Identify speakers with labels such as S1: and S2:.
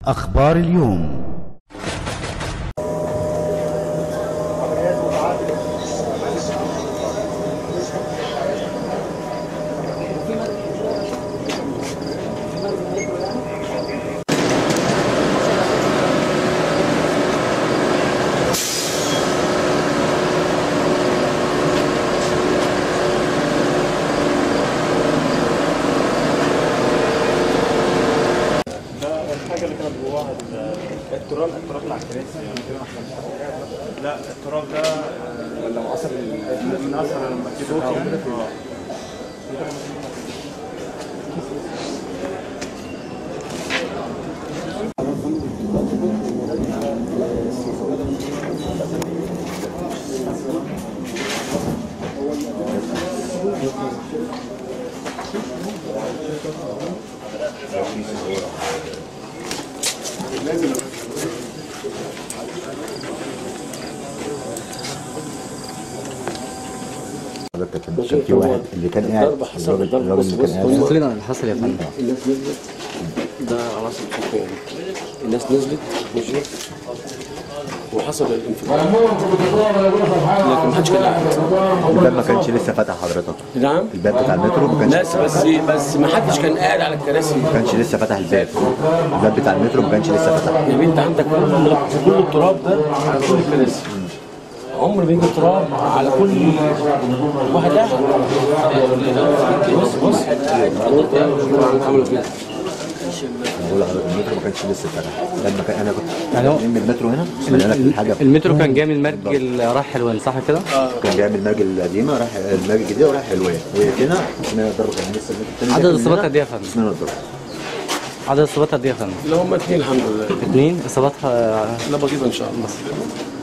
S1: أخبار اليوم
S2: الحاجه اللي كانت جواها التراب التراب اللي على الكراسي لا التراب ده ولا من اثر من اثر لما صوت يعني اه
S3: حضرتك كان كان في واحد اللي كان قاعد
S4: الضرب حصل
S3: الراجل
S4: الضرب
S3: الراجل
S4: بص
S3: اللي
S4: بص
S3: كان
S4: بص
S3: قاعد
S4: خلينا اللي حصل يا فندم الناس نزلت ده عناصر الحكومة الناس نزلت مشيت وحصل الانفجار لكن ما حدش كان قاعد
S3: الباب ما كانش لسه فتح حضرتك
S4: نعم
S3: الباب بتاع المترو ما كانش
S4: ناس بس بس ما حدش كان قاعد على الكراسي
S3: ما كانش لسه فتح الباب الباب بتاع المترو ما كانش لسه فتح
S4: يا بنت عندك كل كل التراب ده على كل الكراسي عمر بيجي التراب على كل واحد قاعد بص بص عملوا كده
S3: بقول لحضرتك المترو ما كانش لسه فتح لما كان انا كنت
S5: يعني هو-
S3: من المترو هنا من هنا في حاجه
S5: المترو كان جاي من مرج راح حلوان صح كده؟
S3: كان جاي من المرج القديمه راح المرج الجديده وراح حلوان وهنا اسمها الضرب كان لسه المترو التاني
S5: عدد
S3: جاي من
S5: الإصابات
S3: هنا،
S5: قد إيه يا فندم؟
S3: اسمها الضرب
S5: عدد اصابات قد ايه يا فندم؟
S4: اللي هم اتنين الحمد لله
S5: اثنين اصاباتها
S4: لا بسيطة ان شاء الله